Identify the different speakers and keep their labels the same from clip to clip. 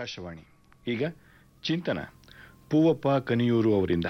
Speaker 1: ಆಕಾಶವಾಣಿ ಈಗ ಚಿಂತನ ಪೂವಪ್ಪ ಕನಿಯೂರು ಅವರಿಂದ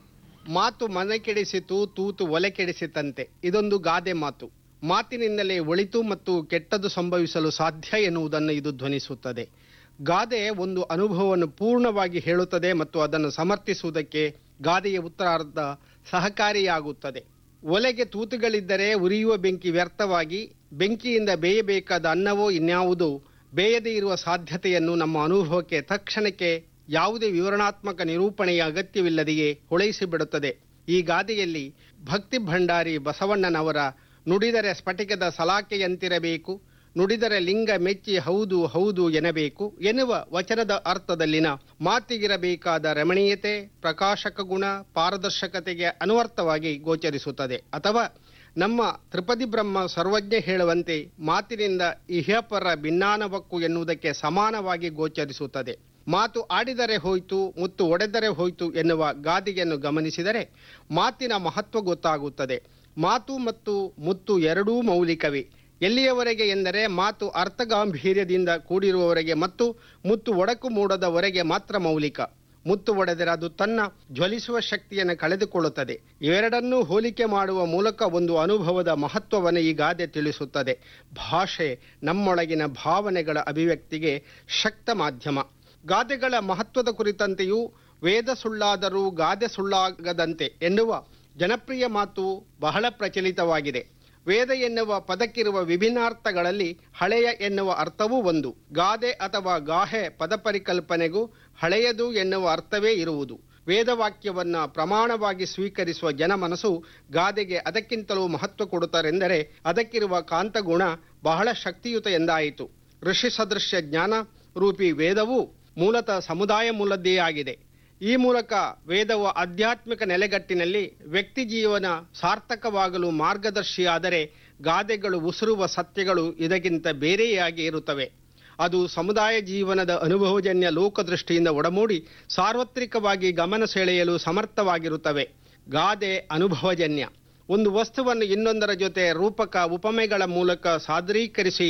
Speaker 2: ಮಾತು ಮನೆ ಕೆಡಿಸಿತು ತೂತು ಒಲೆ ಕೆಡಿಸಿತಂತೆ ಇದೊಂದು ಗಾದೆ ಮಾತು ಮಾತಿನಿಂದಲೇ ಒಳಿತು ಮತ್ತು ಕೆಟ್ಟದ್ದು ಸಂಭವಿಸಲು ಸಾಧ್ಯ ಎನ್ನುವುದನ್ನು ಇದು ಧ್ವನಿಸುತ್ತದೆ ಗಾದೆ ಒಂದು ಅನುಭವವನ್ನು ಪೂರ್ಣವಾಗಿ ಹೇಳುತ್ತದೆ ಮತ್ತು ಅದನ್ನು ಸಮರ್ಥಿಸುವುದಕ್ಕೆ ಗಾದೆಯ ಉತ್ತರಾರ್ಧ ಸಹಕಾರಿಯಾಗುತ್ತದೆ ಒಲೆಗೆ ತೂತುಗಳಿದ್ದರೆ ಉರಿಯುವ ಬೆಂಕಿ ವ್ಯರ್ಥವಾಗಿ ಬೆಂಕಿಯಿಂದ ಬೇಯಬೇಕಾದ ಅನ್ನವೋ ಇನ್ಯಾವುದೋ ಬೇಯದೇ ಇರುವ ಸಾಧ್ಯತೆಯನ್ನು ನಮ್ಮ ಅನುಭವಕ್ಕೆ ತಕ್ಷಣಕ್ಕೆ ಯಾವುದೇ ವಿವರಣಾತ್ಮಕ ನಿರೂಪಣೆಯ ಅಗತ್ಯವಿಲ್ಲದೆಯೇ ಹೊಳೆಯಿಸಿಬಿಡುತ್ತದೆ ಈ ಗಾದೆಯಲ್ಲಿ ಭಕ್ತಿ ಭಂಡಾರಿ ಬಸವಣ್ಣನವರ ನುಡಿದರೆ ಸ್ಫಟಿಕದ ಸಲಾಕೆಯಂತಿರಬೇಕು ನುಡಿದರೆ ಲಿಂಗ ಮೆಚ್ಚಿ ಹೌದು ಹೌದು ಎನ್ನಬೇಕು ಎನ್ನುವ ವಚನದ ಅರ್ಥದಲ್ಲಿನ ಮಾತಿಗಿರಬೇಕಾದ ರಮಣೀಯತೆ ಪ್ರಕಾಶಕ ಗುಣ ಪಾರದರ್ಶಕತೆಗೆ ಅನುವರ್ಥವಾಗಿ ಗೋಚರಿಸುತ್ತದೆ ಅಥವಾ ನಮ್ಮ ತ್ರಿಪದಿ ಬ್ರಹ್ಮ ಸರ್ವಜ್ಞ ಹೇಳುವಂತೆ ಮಾತಿನಿಂದ ಇಹಪರ ಭಿನ್ನಾನವಕ್ಕು ಎನ್ನುವುದಕ್ಕೆ ಸಮಾನವಾಗಿ ಗೋಚರಿಸುತ್ತದೆ ಮಾತು ಆಡಿದರೆ ಹೋಯ್ತು ಮುತ್ತು ಒಡೆದರೆ ಹೋಯ್ತು ಎನ್ನುವ ಗಾದೆಯನ್ನು ಗಮನಿಸಿದರೆ ಮಾತಿನ ಮಹತ್ವ ಗೊತ್ತಾಗುತ್ತದೆ ಮಾತು ಮತ್ತು ಮುತ್ತು ಎರಡೂ ಮೌಲಿಕವೇ ಎಲ್ಲಿಯವರೆಗೆ ಎಂದರೆ ಮಾತು ಅರ್ಥಗಾಂಭೀರ್ಯದಿಂದ ಕೂಡಿರುವವರೆಗೆ ಮತ್ತು ಮುತ್ತು ಒಡಕು ಮೂಡದವರೆಗೆ ಮಾತ್ರ ಮೌಲಿಕ ಮುತ್ತು ಒಡೆದರೆ ಅದು ತನ್ನ ಜ್ವಲಿಸುವ ಶಕ್ತಿಯನ್ನು ಕಳೆದುಕೊಳ್ಳುತ್ತದೆ ಇವೆರಡನ್ನೂ ಹೋಲಿಕೆ ಮಾಡುವ ಮೂಲಕ ಒಂದು ಅನುಭವದ ಮಹತ್ವವನ್ನು ಈ ಗಾದೆ ತಿಳಿಸುತ್ತದೆ ಭಾಷೆ ನಮ್ಮೊಳಗಿನ ಭಾವನೆಗಳ ಅಭಿವ್ಯಕ್ತಿಗೆ ಶಕ್ತ ಮಾಧ್ಯಮ ಗಾದೆಗಳ ಮಹತ್ವದ ಕುರಿತಂತೆಯೂ ವೇದ ಸುಳ್ಳಾದರೂ ಗಾದೆ ಸುಳ್ಳಾಗದಂತೆ ಎನ್ನುವ ಜನಪ್ರಿಯ ಮಾತು ಬಹಳ ಪ್ರಚಲಿತವಾಗಿದೆ ವೇದ ಎನ್ನುವ ಪದಕ್ಕಿರುವ ವಿಭಿನ್ನಾರ್ಥಗಳಲ್ಲಿ ಹಳೆಯ ಎನ್ನುವ ಅರ್ಥವೂ ಒಂದು ಗಾದೆ ಅಥವಾ ಗಾಹೆ ಪದ ಪರಿಕಲ್ಪನೆಗೂ ಹಳೆಯದು ಎನ್ನುವ ಅರ್ಥವೇ ಇರುವುದು ವೇದವಾಕ್ಯವನ್ನ ಪ್ರಮಾಣವಾಗಿ ಸ್ವೀಕರಿಸುವ ಜನಮನಸ್ಸು ಗಾದೆಗೆ ಅದಕ್ಕಿಂತಲೂ ಮಹತ್ವ ಕೊಡುತ್ತಾರೆಂದರೆ ಅದಕ್ಕಿರುವ ಕಾಂತಗುಣ ಬಹಳ ಶಕ್ತಿಯುತ ಎಂದಾಯಿತು ಋಷಿ ಸದೃಶ್ಯ ಜ್ಞಾನ ರೂಪಿ ವೇದವು ಮೂಲತಃ ಸಮುದಾಯ ಮೂಲದ್ದೇ ಆಗಿದೆ ಈ ಮೂಲಕ ವೇದವು ಆಧ್ಯಾತ್ಮಿಕ ನೆಲೆಗಟ್ಟಿನಲ್ಲಿ ವ್ಯಕ್ತಿ ಜೀವನ ಸಾರ್ಥಕವಾಗಲು ಮಾರ್ಗದರ್ಶಿಯಾದರೆ ಗಾದೆಗಳು ಉಸುರುವ ಸತ್ಯಗಳು ಇದಕ್ಕಿಂತ ಬೇರೆಯಾಗಿ ಇರುತ್ತವೆ ಅದು ಸಮುದಾಯ ಜೀವನದ ಅನುಭವಜನ್ಯ ಲೋಕದೃಷ್ಟಿಯಿಂದ ಒಡಮೂಡಿ ಸಾರ್ವತ್ರಿಕವಾಗಿ ಗಮನ ಸೆಳೆಯಲು ಸಮರ್ಥವಾಗಿರುತ್ತವೆ ಗಾದೆ ಅನುಭವಜನ್ಯ ಒಂದು ವಸ್ತುವನ್ನು ಇನ್ನೊಂದರ ಜೊತೆ ರೂಪಕ ಉಪಮೆಗಳ ಮೂಲಕ ಸಾದರೀಕರಿಸಿ